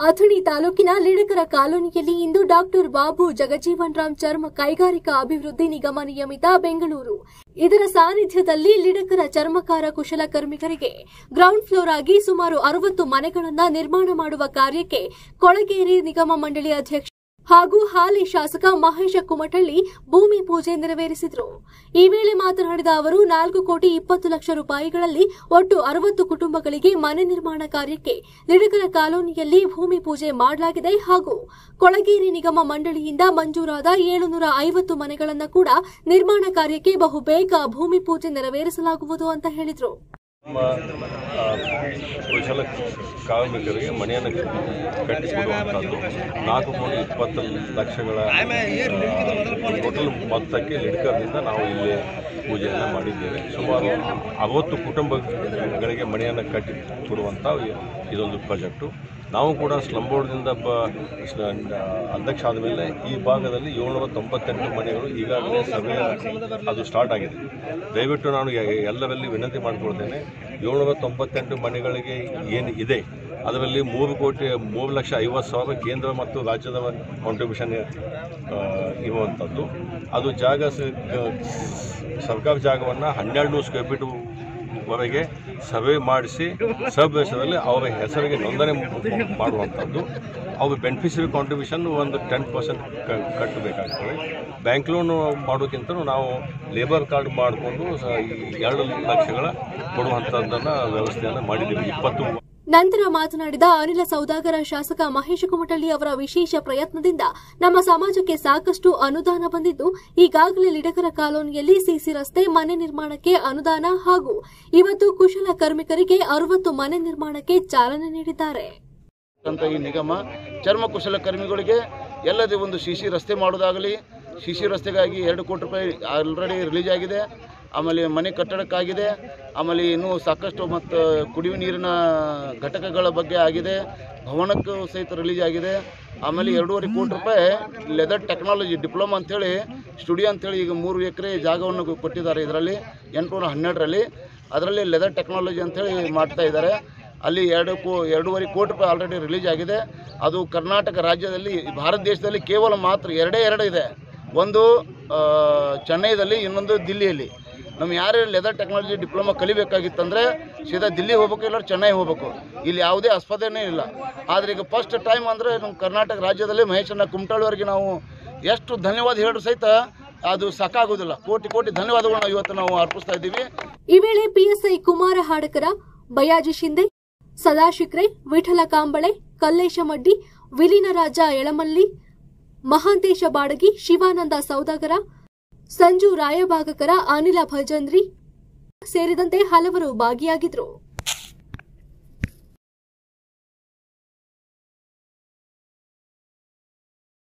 ಅಥಣಿ ತಾಲೂಕಿನ ಲಿಡಕರ ಕಾಲೋನಿಯಲ್ಲಿ ಇಂದು ಡಾಕ್ಟರ್ ಬಾಬು ಜಗಜೀವನ್ ರಾಮ್ ಚರ್ಮ ಕೈಗಾರಿಕಾ ಅಭಿವೃದ್ಧಿ ನಿಗಮ ನಿಯಮಿತ ಬೆಂಗಳೂರು ಇದರ ಸಾನ್ನಿಧ್ಯದಲ್ಲಿ ಲಿಡಕರ ಚರ್ಮಕಾರ ಕುಶಲಕರ್ಮಿಕರಿಗೆ ಗ್ರೌಂಡ್ ಫ್ಲೋರ್ ಆಗಿ ಸುಮಾರು ಅರವತ್ತು ಮನೆಗಳನ್ನು ನಿರ್ಮಾಣ ಮಾಡುವ ಕಾರ್ಯಕ್ಕೆ ಕೊಳಗೇರಿ ನಿಗಮ ಮಂಡಳಿ ಅಧ್ಯಕ್ಷ ಹಾಗೂ ಹಾಲಿ ಶಾಸಕ ಮಹೇಶ ಕುಮಟಳ್ಳಿ ಭೂಮಿ ಪೂಜೆ ನೆರವೇರಿಸಿದರು ಈ ವೇಳೆ ಮಾತನಾಡಿದ ಅವರು ನಾಲ್ಕು ಕೋಟಿ ಇಪ್ಪತ್ತು ಲಕ್ಷ ರೂಪಾಯಿಗಳಲ್ಲಿ ಒಟ್ಟು ಅರವತ್ತು ಕುಟುಂಬಗಳಿಗೆ ಮನೆ ನಿರ್ಮಾಣ ಕಾರ್ಯಕ್ಕೆ ನಿಡಕರ ಕಾಲೋನಿಯಲ್ಲಿ ಭೂಮಿ ಪೂಜೆ ಮಾಡಲಾಗಿದೆ ಹಾಗೂ ಕೊಳಗೇರಿ ನಿಗಮ ಮಂಡಳಿಯಿಂದ ಮಂಜೂರಾದ ಏಳುನೂರ ಐವತ್ತು ಮನೆಗಳನ್ನು ಕೂಡ ನಿರ್ಮಾಣ ಕಾರ್ಯಕ್ಕೆ ಬಹುಬೇಗ ಭೂಮಿ ಪೂಜೆ ನೆರವೇರಿಸಲಾಗುವುದು ಅಂತ ಹೇಳಿದರು ನಮ್ಮ ಆ, ಕುಶಲ ಕಾರ್ಮಿಕರಿಗೆ ಮನೆಯನ್ನು ಕಟ್ಟಿಕೊಡುವಂಥದ್ದು ನಾಲ್ಕು ಕೋಟಿ ಇಪ್ಪತ್ತು ಲಕ್ಷಗಳ ಟೋಟಲ್ ಮೊತ್ತಕ್ಕೆ ಲಿಡ್ಕರ್ನಿಂದ ನಾವು ಇಲ್ಲಿ ಪೂಜೆಯನ್ನು ಮಾಡಿದ್ದೇವೆ ಸುಮಾರು ಅರವತ್ತು ಕುಟುಂಬಗಳಿಗೆ ಮನೆಯನ್ನು ಕಟ್ಟಿ ಕೊಡುವಂಥ ಇದೊಂದು ಪ್ರಾಜೆಕ್ಟು ನಾವು ಕೂಡ ಸ್ಲಮ್ ಬೋರ್ಡ್ನಿಂದ ಬ ಸ- ಅಧ್ಯಕ್ಷ ಆದಮೇಲೆ ಈ ಭಾಗದಲ್ಲಿ ಏಳ್ನೂರ ತೊಂಬತ್ತೆಂಟು ಮನೆಗಳು ಈಗಾಗಲೇ ಸರ್ವೆ ಅದು ಸ್ಟಾರ್ಟ್ ಆಗಿದೆ ದಯವಿಟ್ಟು ನಾನು ಎ- ಎಲ್ಲರಲ್ಲಿ ವಿನಂತಿ ಮಾಡಿಕೊಳ್ತೇನೆ ಏಳ್ನೂರ ತೊಂಬತ್ತೆಂಟು ಮನೆಗಳಿಗೆ ಏನು ಇದೆ ಅದರಲ್ಲಿ ಮೂರು ಕೋಟಿ ಮೂರು ಲಕ್ಷ ಐವತ್ತು ಸಾವಿರ ಕೇಂದ್ರ ಮತ್ತು ರಾಜ್ಯದ ಕಾಂಟ್ರಿಬ್ಯೂಷನ್ ಇರುವಂಥದ್ದು ಅದು ಜಾಗ ಸ- ಕ- ಸರ್ಕಾರ ಜಾಗವನ್ನು ಹನ್ನೆರಡು ನೂರು ಸ್ಕ್ವೇರ್ ಫೀಟ್ ವರೆಗೆ ಸರ್ವೆ ಮಾಡಿಸಿ ಸಬ್ ದೇಶದಲ್ಲಿ ಅವರ ಹೆಸರಿಗೆ ನೋಂದಣಿ ಮಾಡುವಂಥದ್ದು ಅವ್ರ ಬೆನಿಫಿಷರಿ ಕಾಂಟ್ರಿಬ್ಯೂಷನ್ ಒಂದು ಟೆನ್ ಪರ್ಸೆಂಟ್ ಕಟ್ಟಬೇಕಾಗ್ತದೆ ಬ್ಯಾಂಕ್ ಲೋನ್ ಮಾಡೋಕ್ಕಿಂತ ನಾವು ಲೇಬರ್ ಕಾರ್ಡ್ ಮಾಡಿಕೊಂಡು ಎರಡು ಲಕ್ಷಗಳ ಕೊಡುವಂಥದ್ದನ್ನು ವ್ಯವಸ್ಥೆಯನ್ನು ಮಾಡಿದ್ದೀವಿ ಇಪ್ಪತ್ತು ನಂತರ ಮಾತನಾಡಿದ ಅನಿಲ ಸೌದಾಗರ ಶಾಸಕ ಮಹೇಶ ಕುಮಟಳ್ಳಿ ಅವರ ವಿಶೇಷ ಪ್ರಯತ್ನದಿಂದ ನಮ್ಮ ಸಮಾಜಕ್ಕೆ ಸಾಕಷ್ಟು ಅನುದಾನ ಬಂದಿದ್ದು ಈಗಾಗಲೇ ಲಿಡಕರ ಕಾಲೋನಿಯಲ್ಲಿ ಸಿಸಿ ರಸ್ತೆ ಮನೆ ನಿರ್ಮಾಣಕ್ಕೆ ಅನುದಾನ ಹಾಗೂ ಇವತ್ತು ಕುಶಲ ಕಾರ್ಮಿಕರಿಗೆ ಅರವತ್ತು ಮನೆ ನಿರ್ಮಾಣಕ್ಕೆ ಚಾಲನೆ ನೀಡಿದ್ದಾರೆ ಅಂತ ಈ ನಿಗಮ ಚರ್ಮ ಕುಶಲಕರ್ಮಿಗಳಿಗೆ ಎಲ್ಲದೇ ಒಂದು ಶಿಶಿ ರಸ್ತೆ ಮಾಡೋದಾಗಲಿ ಶಿಶಿ ರಸ್ತೆಗಾಗಿ ಎರಡು ಕೋಟಿ ರೂಪಾಯಿ ಆಲ್ರೆಡಿ ರಿಲೀಸ್ ಆಗಿದೆ ಆಮೇಲೆ ಮನೆ ಕಟ್ಟಡಕ್ಕಾಗಿದೆ ಆಮೇಲೆ ಇನ್ನೂ ಸಾಕಷ್ಟು ಮತ್ತು ಕುಡಿಯುವ ನೀರಿನ ಘಟಕಗಳ ಬಗ್ಗೆ ಆಗಿದೆ ಭವನಕ್ಕೂ ಸಹಿತ ರಿಲೀಸ್ ಆಗಿದೆ ಆಮೇಲೆ ಎರಡೂವರೆ ಕೋಟಿ ರೂಪಾಯಿ ಲೆದರ್ ಟೆಕ್ನಾಲಜಿ ಡಿಪ್ಲೊಮಾ ಅಂತೇಳಿ ಸ್ಟುಡಿಯೋ ಅಂತೇಳಿ ಈಗ ಮೂರು ಎಕರೆ ಜಾಗವನ್ನು ಕೊಟ್ಟಿದ್ದಾರೆ ಇದರಲ್ಲಿ ಎಂಟುನೂರ ಹನ್ನೆರಡರಲ್ಲಿ ಅದರಲ್ಲಿ ಲೆದರ್ ಟೆಕ್ನಾಲಜಿ ಅಂತೇಳಿ ಮಾಡ್ತಾ ಇದ್ದಾರೆ ಅಲ್ಲಿ ಎರಡು ಕೋ ಎರಡೂವರೆ ಕೋಟಿ ರೂಪಾಯಿ ಆಲ್ರೆಡಿ ರಿಲೀಸ್ ಆಗಿದೆ ಅದು ಕರ್ನಾಟಕ ರಾಜ್ಯದಲ್ಲಿ ಭಾರತ ದೇಶದಲ್ಲಿ ಕೇವಲ ಮಾತ್ರ ಎರಡೇ ಎರಡು ಇದೆ ಒಂದು ಆ, ಚೆನ್ನೈದಲ್ಲಿ ಇನ್ನೊಂದು ದಿಲ್ಲಿಯಲ್ಲಿ ನಮ್ಮ ಯಾರೇ ಲೆದರ್ ಟೆಕ್ನಾಲಜಿ ಡಿಪ್ಲೊಮಾ ಕಲಿಬೇಕಾಗಿತ್ತಂದರೆ ಸೀದಾ ದಿಲ್ಲಿ ಹೋಗ್ಬೇಕು ಇಲ್ಲ ಚೆನ್ನೈ ಹೋಗ್ಬೇಕು ಇಲ್ಲಿ ಯಾವುದೇ ಆಸ್ಪತ್ರೆನೇ ಇಲ್ಲ ಆದರೆ ಈಗ ಫಸ್ಟ್ ಟೈಮ್ ಅಂದರೆ ನಮ್ಮ ಕರ್ನಾಟಕ ರಾಜ್ಯದಲ್ಲಿ ಮಹೇಶಣ್ಣ ಕುಮಟಾಳವರಿಗೆ ನಾವು ಎಷ್ಟು ಧನ್ಯವಾದ ಹೇಳಿದ್ರು ಸಹಿತ ಅದು ಸಾಕಾಗೋದಿಲ್ಲ ಕೋಟಿ ಕೋಟಿ ಧನ್ಯವಾದಗಳನ್ನ ಇವತ್ತು ನಾವು ಅರ್ಪಿಸ್ತಾ ಇದ್ದೀವಿ ಈ ವೇಳೆ ಪಿಎಸ್ಐ ಕುಮಾರ ಹಾಡಕರ ಬಯಾಜಿ ಶಿಂದೆ ಸದಾಶಿಕ್ರೆ ವಿಠಲ ಕಾಂಬಳೆ ಕಲ್ಲೇಶ ಮಡ್ಡಿ ವಿಲೀನರಾಜ ಎಳಮಲ್ಲಿ ಮಹಾಂತೇಶ ಬಾಡಗಿ ಶಿವಾನಂದ ಸೌದಾಗರ ಸಂಜು ರಾಯಭಾಗಕರ ಅನಿಲ ಭಜಂದ್ರಿ ಸೇರಿದಂತೆ ಹಲವರು ಭಾಗಿಯಾಗಿದ್ದರು